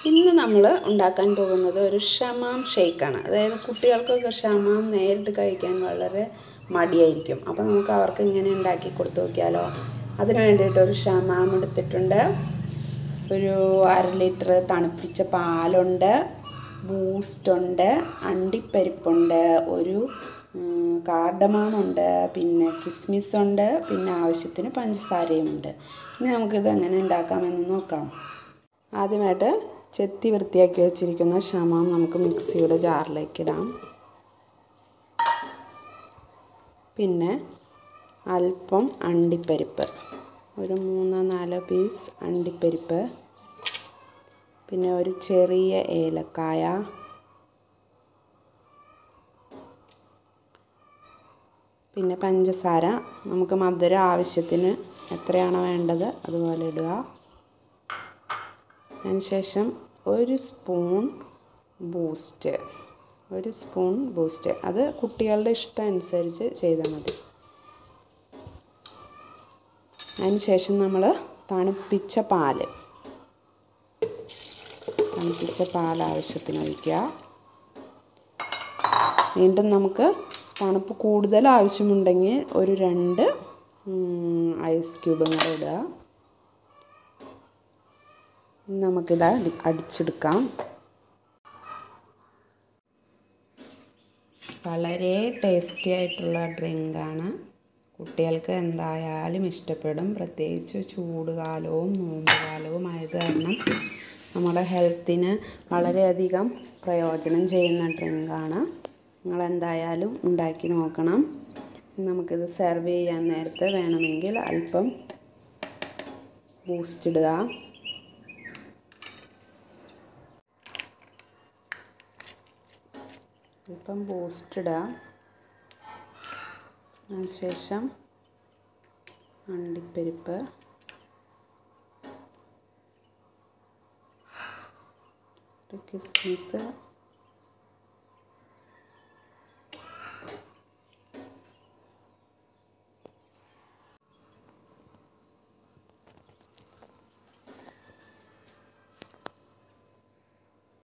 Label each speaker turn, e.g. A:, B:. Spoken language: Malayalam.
A: ഇന്ന് നമ്മൾ ഉണ്ടാക്കാൻ പോകുന്നത് ഒരു ഷമാം ഷേക്കാണ് അതായത് കുട്ടികൾക്കൊക്കെ ഷമാം നേരിട്ട് കഴിക്കാൻ വളരെ മടിയായിരിക്കും അപ്പോൾ നമുക്ക് അവർക്ക് ഇങ്ങനെ ഉണ്ടാക്കി കൊടുത്തു നോക്കിയാലോ അതിന് വേണ്ടിയിട്ട് ഒരു ഷമാം എടുത്തിട്ടുണ്ട് ഒരു അര ലിറ്റർ തണുപ്പിച്ച പാലുണ്ട് ബൂസ്റ്റുണ്ട് അണ്ടിപ്പരിപ്പുണ്ട് ഒരു കാർഡമാമുണ്ട് പിന്നെ കിസ്മിസ് ഉണ്ട് പിന്നെ ആവശ്യത്തിന് പഞ്ചസാരയും ഉണ്ട് ഇനി നമുക്കിത് എങ്ങനെ ഉണ്ടാക്കാമെന്ന് നോക്കാം ആദ്യമായിട്ട് ചെത്തി വൃത്തിയാക്കി വെച്ചിരിക്കുന്ന ഷമാം നമുക്ക് മിക്സിയുടെ ജാറിലേക്ക് ഇടാം പിന്നെ അല്പം അണ്ടിപ്പരിപ്പ് ഒരു മൂന്നോ നാലോ പീസ് അണ്ടിപ്പരിപ്പ് പിന്നെ ഒരു ചെറിയ ഏലക്കായ പിന്നെ പഞ്ചസാര നമുക്ക് മധുരം ആവശ്യത്തിന് എത്രയാണോ വേണ്ടത് അതുപോലെ ഇടുക അതിനുശേഷം ഒരു സ്പൂൺ ബൂസ്റ്റ് ഒരു സ്പൂൺ ബൂസ്റ്റ് അത് കുട്ടികളുടെ ഇഷ്ടം അനുസരിച്ച് ചെയ്താൽ മതി അതിനുശേഷം നമ്മൾ തണുപ്പിച്ച പാല് തണുപ്പിച്ച പാൽ ആവശ്യത്തിന് ഒഴിക്കുക വീണ്ടും നമുക്ക് തണുപ്പ് കൂടുതൽ ആവശ്യമുണ്ടെങ്കിൽ ഒരു രണ്ട് ഐസ് ക്യൂബും കൂടെ ഇടുക നമുക്കിത് അടിച്ചെടുക്കാം വളരെ ടേസ്റ്റി ആയിട്ടുള്ള ഡ്രിങ്കാണ് കുട്ടികൾക്ക് എന്തായാലും ഇഷ്ടപ്പെടും പ്രത്യേകിച്ച് ചൂട് കാലവും നോമ്പ് കാലവും ആയത് കാരണം നമ്മുടെ ഹെൽത്തിന് വളരെയധികം പ്രയോജനം ചെയ്യുന്ന ഡ്രിങ്കാണ് നിങ്ങൾ എന്തായാലും ഉണ്ടാക്കി നോക്കണം നമുക്കിത് സെർവ് ചെയ്യാൻ നേരത്തെ വേണമെങ്കിൽ അല്പം ബൂസ്റ്റ് ഇടുക അല്പം ബൂസ്റ്റ് ഇടുക അതിനുശേഷം അണ്ടിപ്പരിപ്പ് ഒരു കിസ്മിസ്